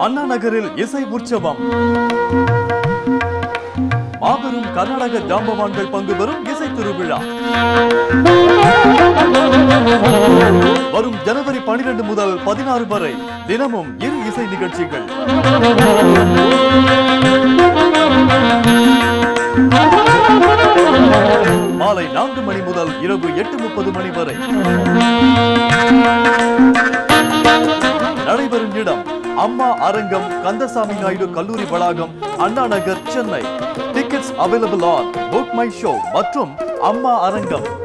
அண்ணா நகரில் இசை உற்சவம் மாபெரும் கர்நாடக ஜாம்பவான்கள் பங்கு பெறும் இசை திருவிழா வரும் ஜனவரி 12 முதல் பதினாறு வரை தினமும் இரு இசை நிகழ்ச்சிகள் மாலை நான்கு மணி முதல் இரவு எட்டு முப்பது மணி வரை நடைபெறும் இடம் அம்மா அரங்கம் கந்தசாமி நாயுடு கல்லூரி வளாகம் Anna Nagar Chennai tickets available on book my show மற்றும் அம்மா அரங்கம்